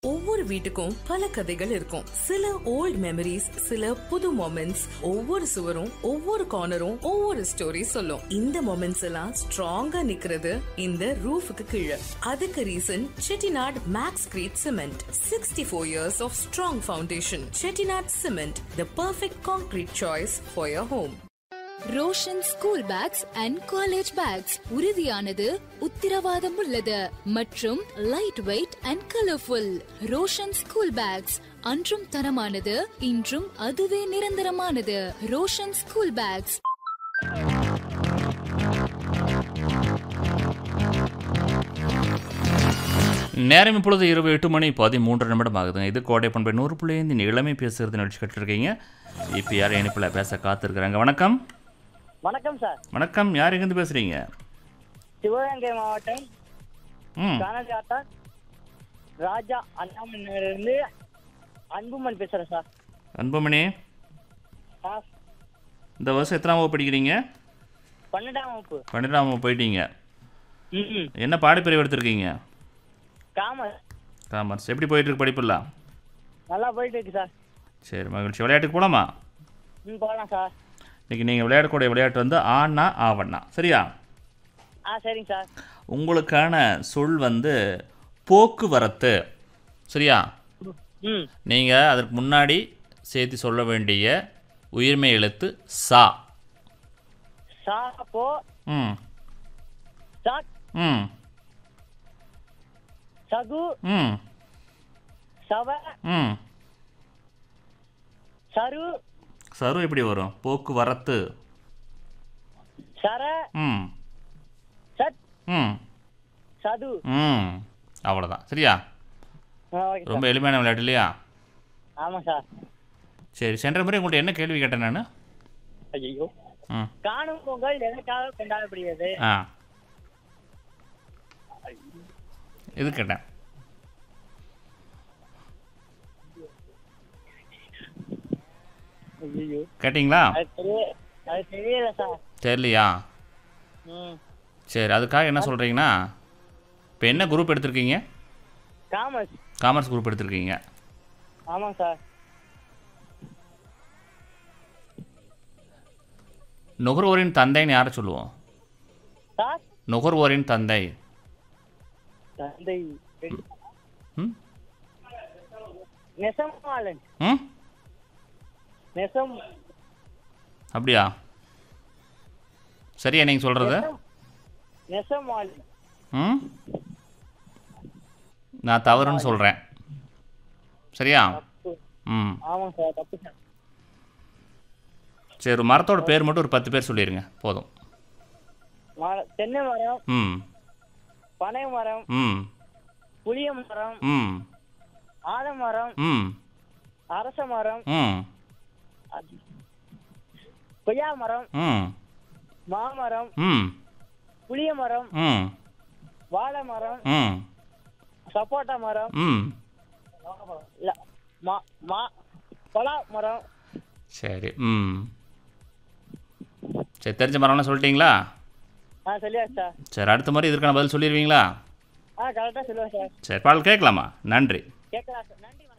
ஒவ்வொரு வீட்டுக்கும் பல கதைகள் இருக்கும் சில ஓல்ட் மெமரிஸ் சில புது மொமெண்ட்ஸ் ஒவ்வொரு சுவரும் ஒவ்வொரு கார்னரும் ஒவ்வொரு ஸ்டோரி சொல்லும் இந்த மொமெண்ட்ஸ் எல்லாம் ஸ்ட்ராங்கா நிக்கிறது இந்த ரூஃபுக்கு கீழே அதுக்கு reason Chettinad max crete cement sixty four years of strong foundation Chettinad cement the perfect concrete choice for your home Roshan school bags and college bags உறுதியானது உத்திரவாதம் உள்ளது மற்றும் light weight and colourful Roshan school bags அன்றும் தரமானது இன்றும் அதுவே நிரந்தரமானது ரோஷன் ஸ்கூல் பேக்ஸ் நேரம் இப்பொழுது இரவு எட்டு மணி பதிமூன்று நிமிடம் ஆகுதுங்க இது கோடை பண்பை நூறு புள்ளியந்து இந்த இளமை பேசுறது நிகழ்ச்சி கட்டிருக்கீங்க இப்போ யார் இணைப்பில் பேச காத்திருக்கிறாங்க வணக்கம் வணக்கம் சார் வணக்கம் யார் எங்கேருந்து பேசுகிறீங்க சிவகங்கை மாவட்டம் ம் கானகாத்தா ராஜா அண்ணாமலையிலிருந்து அன்புமன் பேசுறேன் சார் அன்புமணி ஆ, இந்த வருஷம் எத்தனாம் வகுப்பு படிக்கிறீங்க பன்னெண்டாம் வகுப்பு பன்னிரெண்டாம் வகுப்பு போயிட்டீங்க ம் என்ன பாடப்பிரிவு எடுத்திருக்கீங்க காமர்ஸ் காமர்ஸ் எப்படி போயிட்டு இருக்கு படிப்புலாம் நல்லா போயிட்டு இருக்கு சார் சரி மகிழ்ச்சி விளையாட்டுக்கு போகலாமா ம் போகலாம் சார் இன்றைக்கி நீங்கள் விளையாடக்கூடிய விளையாட்டு வந்து ஆனா ஆவண்ணா சரியா ஆ சரிங்க சார் உங்களுக்கான சொல் வந்து போக்குவரத்து சரியா ம் நீங்கள் அதற்கு முன்னாடி சேர்த்து சொல்ல வேண்டிய உயிர்மை எழுத்து சா சா போ ம் சாக் ம் சகு ம் சவ ம் சரு சரு எப்படி வரும் போக்குவரத்து சர ம் சத் ம் சது ம் அவ்வளோதான் சரியா ஆ ஓகே ரொம்ப சார் எளிமையான விளையாட்டு இல்லையா ஆமாம் சார் சரி சென்ற முறை உங்கள்கிட்ட என்ன கேள்வி கேட்டேன் நான் ஐயோ ம் காணும் பொங்கல் எதற்காக கொண்டாடப்படுகிறது ஆ இது கேட்டேன் ஐயோ கேட்டிங்களா அது தெரிய அது தெரியல சார் தெரியலையா ம் சரி அதுக்காக என்ன சொல்கிறீங்கன்னா இப்போ என்ன குரூப் எடுத்திருக்கீங்க காமர்ஸ் காமர்ஸ் குரூப் எடுத்திருக்கீங்க ஆமாம் சார் நுகர்வோரின் தந்தைன்னு யாரை சொல்லுவோம் சார் நுகர்வோரின் தந்தை தந்தை ம் நெசமாளன் ம் நெசம் அப்படியா சரியா நீங்கள் சொல்கிறது நெசமாளன் ம் நான் தவறுன்னு சொல்கிறேன் சரியா தப்பு ம் ஆமாம் சார் தப்பு சார் சரி ஒரு மரத்தோட பேர் மட்டும் ஒரு பத்து பேர் சொல்லிடுங்க போதும் மர தென்னை மரம் ம் பனை மரம் ம் புளிய மரம் ம் ஆலமரம் ம் அரச மரம் ம் அது- கொய்யா மரம் ம் மாமரம் ம் புளிய மரம் ம் வாழை மரம் ம் சப்போட்டா மரம் ம் இல்ல, மா மா பலா மரம் சரி ம் சரி தெரிஞ்ச மரம்லாம் சொல்லிட்டீங்களா ஆ சொல்லியாச்சு சார் சரி அடுத்த மாதிரி இதற்கான பதில் சொல்லிடுவீங்களா ஆ கரெக்டாக சொல்லுவேன் சார் சரி பாடல் கேட்கலாமா நன்றி கேட்கலாம் சார் நன்றி